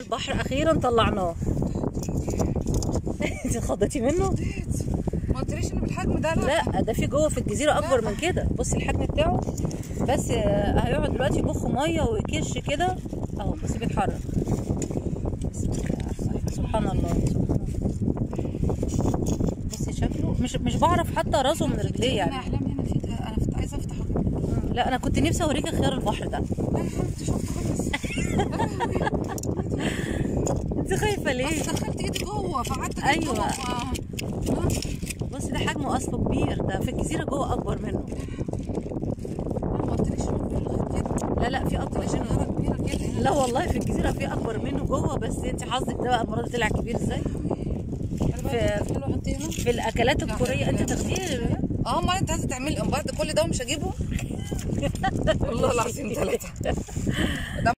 البحر اخيرا طلعناه انت اتخضيتي منه ما قلتليش ان بالحجم ده لا ده في جوه في الجزيره اكبر من كده بصي الحجم بتاعه بس آه، هيقعد دلوقتي يبخ ميه ويكش كده اهو بصي بيتحرك بسم الله سبحان الله سبحان الله بصي شكله مش مش بعرف حتى راسه من رجليه انا يعني احلام هنا في انا كنت عايزه افتح لا انا كنت نفسي اوريكي خيار البحر ده لا يا حبيبتي شفت خالص انت خايفه ليه بس دخلت ايدي جوه فقعدت أيوة. جوه ف- بصي ده حجمه اصله كبير ده في الجزيره جوه اكبر منه ما قلتليش انه كبير لغايه كده لا لا في اكبر قلتليش منه انه كبيره كده لا والله في الجزيره في اكبر منه جوه بس انت حظك ده بقى المره دي طلع كبير ازاي في- في حط هنا في الاكلات الكوريه انت تاخديه اه ما انت عايزه تعملي بعد كل ده ومش هجيبه والله العظيم ثلاثه